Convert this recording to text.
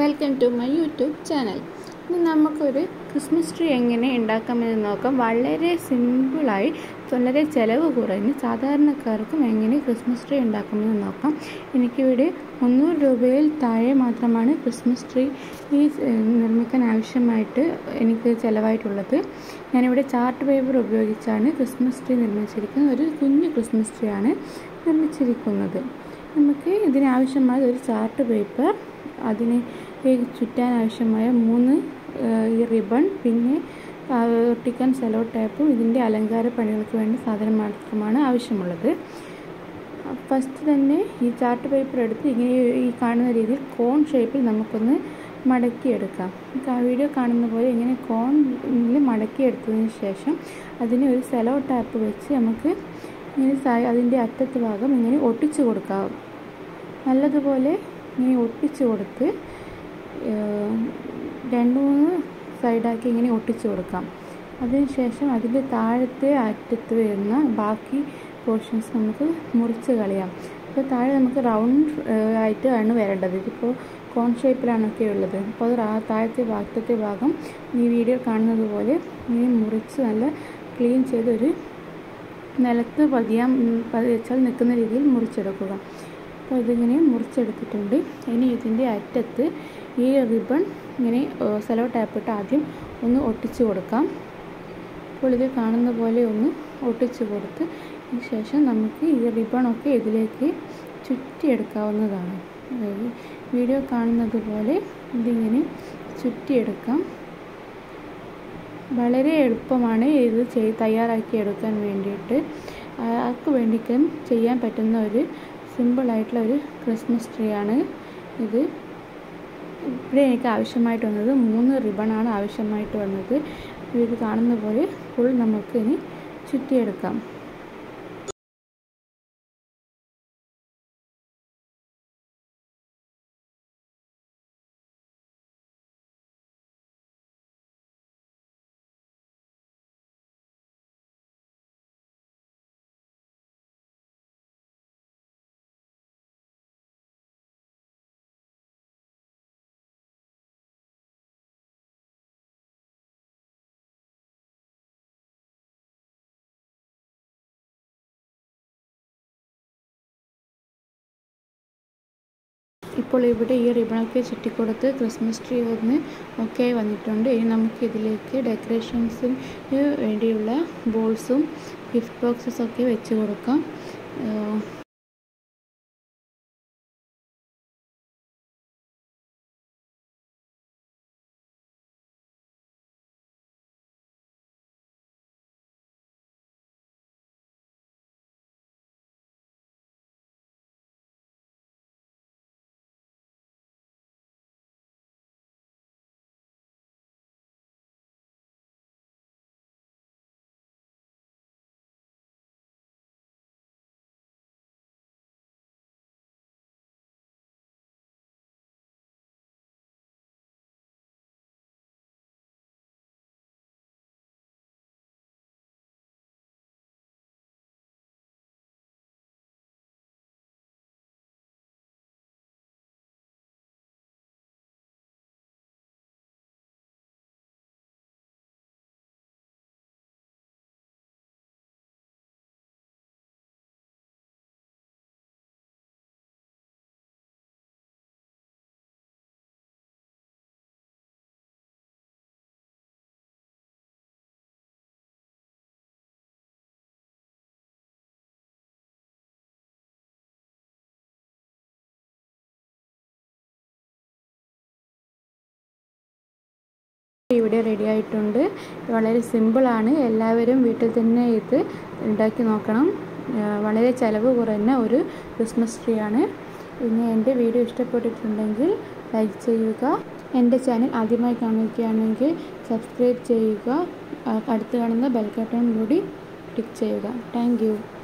welcome to my YouTube channel ഇന്ന് നമുക്കൊരു Christmas tree എങ്ങനെ ഉണ്ടാക്കാമെന്ന് നോക്കാം വളരെ സിമ്പിളായി വളരെ ചിലവ് കുറഞ്ഞ് സാധാരണക്കാർക്കും എങ്ങനെ ക്രിസ്മസ് ട്രീ ഉണ്ടാക്കാമെന്ന് നോക്കാം എനിക്കിവിടെ മുന്നൂറ് രൂപയിൽ താഴെ മാത്രമാണ് ക്രിസ്മസ് ട്രീ ഈ നിർമ്മിക്കാൻ ആവശ്യമായിട്ട് എനിക്ക് ചിലവായിട്ടുള്ളത് ഞാനിവിടെ ചാർട്ട് പേപ്പർ ഉപയോഗിച്ചാണ് ക്രിസ്മസ് ട്രീ നിർമ്മിച്ചിരിക്കുന്നത് ഒരു കുഞ്ഞു ക്രിസ്മസ് ട്രീ ആണ് നിർമ്മിച്ചിരിക്കുന്നത് നമുക്ക് ഇതിനാവശ്യമായ ഒരു ചാർട്ട് പേപ്പർ അതിന് ചുറ്റാൻ ആവശ്യമായ മൂന്ന് ഈ റിബൺ പിന്നെ ഒട്ടിക്കാൻ സെലോ ടേപ്പും ഇതിൻ്റെ അലങ്കാര പണികൾക്ക് വേണ്ടി സാധനം മാത്രമാണ് ആവശ്യമുള്ളത് ഫസ്റ്റ് തന്നെ ഈ ചാർട്ട് പേപ്പർ എടുത്ത് ഇങ്ങനെ ഈ കാണുന്ന രീതിയിൽ കോൺ ഷേപ്പിൽ നമുക്കൊന്ന് മടക്കിയെടുക്കാം വീഡിയോ കാണുന്ന പോലെ ഇങ്ങനെ കോണിൽ മടക്കിയെടുത്തതിന് ശേഷം അതിന് ഒരു സെലോ ടാപ്പ് വെച്ച് നമുക്ക് ഇങ്ങനെ അതിൻ്റെ അറ്റത്ത് ഭാഗം ഇങ്ങനെ ഒട്ടിച്ചു കൊടുക്കാം നല്ലതുപോലെ ഇങ്ങനെ ഒട്ടിച്ചു കൊടുത്ത് രണ്ട് മൂന്ന് സൈഡാക്കി ഇങ്ങനെ ഒട്ടിച്ചു കൊടുക്കാം അതിനുശേഷം അതിൻ്റെ താഴത്തെ അറ്റത്ത് വരുന്ന ബാക്കി പോർഷൻസ് നമുക്ക് മുറിച്ച് കളയാം അപ്പോൾ താഴെ നമുക്ക് റൗണ്ട് ആയിട്ട് ആണ് വരേണ്ടത് ഇതിപ്പോൾ കോൺ ഷേപ്പിലാണൊക്കെ ഉള്ളത് അപ്പോൾ അത് താഴത്തെ ഭാഗത്തെ ഭാഗം ഈ വീഡിയോ കാണുന്നത് പോലെ ഇങ്ങനെ മുറിച്ച് നല്ല ക്ലീൻ ചെയ്തൊരു നിലത്ത് പതിയാൻ വെച്ചാൽ നിൽക്കുന്ന രീതിയിൽ മുറിച്ചെടുക്കുക അപ്പോൾ ഇതിങ്ങനെ മുറിച്ചെടുത്തിട്ടുണ്ട് ഇനി ഇതിൻ്റെ അറ്റത്ത് ഈ റിബൺ ഇങ്ങനെ സെലോ ടാപ്പിട്ട് ആദ്യം ഒന്ന് ഒട്ടിച്ചു കൊടുക്കാം അപ്പോൾ ഇത് കാണുന്ന പോലെ ഒന്ന് ഒട്ടിച്ചു കൊടുത്ത് ശേഷം നമുക്ക് ഈ റിബണൊക്കെ ഇതിലേക്ക് ചുറ്റിയെടുക്കാവുന്നതാണ് അതായത് വീഡിയോ കാണുന്നത് പോലെ ഇതിങ്ങനെ ചുറ്റിയെടുക്കാം വളരെ എളുപ്പമാണ് ഇത് ചെയ്ത് തയ്യാറാക്കി എടുക്കാൻ വേണ്ടിയിട്ട് ആർക്ക് വേണ്ടിയിട്ടും ചെയ്യാൻ പറ്റുന്ന ഒരു സിമ്പിളായിട്ടുള്ള ഒരു ക്രിസ്മസ് ട്രീ ആണ് ഇത് ഇവിടെ എനിക്ക് ആവശ്യമായിട്ട് വന്നത് മൂന്ന് റിബണാണ് ആവശ്യമായിട്ട് വന്നത് ഇത് കാണുന്ന പോലെ ഫുൾ നമുക്ക് ഇനി ചുറ്റിയെടുക്കാം ഇപ്പോൾ ഇവിടെ ഈ റിബണൊക്കെ ചുറ്റിക്കൊടുത്ത് ക്രിസ്മസ് ട്രീ ഒന്ന് ഒക്കെ വന്നിട്ടുണ്ട് ഇനി നമുക്ക് ഇതിലേക്ക് ഡെക്കറേഷൻസിന് വേണ്ടിയുള്ള ബോൾസും ഗിഫ്റ്റ് ബോക്സസ് ഒക്കെ വെച്ച് കൊടുക്കാം ഇവിടെ റെഡി ആയിട്ടുണ്ട് വളരെ സിമ്പിളാണ് എല്ലാവരും വീട്ടിൽ തന്നെ ഇത് ഉണ്ടാക്കി നോക്കണം വളരെ ചിലവ് കുറഞ്ഞ ഒരു ക്രിസ്മസ് ട്രീ ആണ് ഇനി എൻ്റെ വീഡിയോ ഇഷ്ടപ്പെട്ടിട്ടുണ്ടെങ്കിൽ ലൈക്ക് ചെയ്യുക എൻ്റെ ചാനൽ ആദ്യമായി കാണിക്കുകയാണെങ്കിൽ സബ്സ്ക്രൈബ് ചെയ്യുക അടുത്ത് കാണുന്ന ബെൽക്കട്ടൺ കൂടി ക്ലിക്ക് ചെയ്യുക താങ്ക്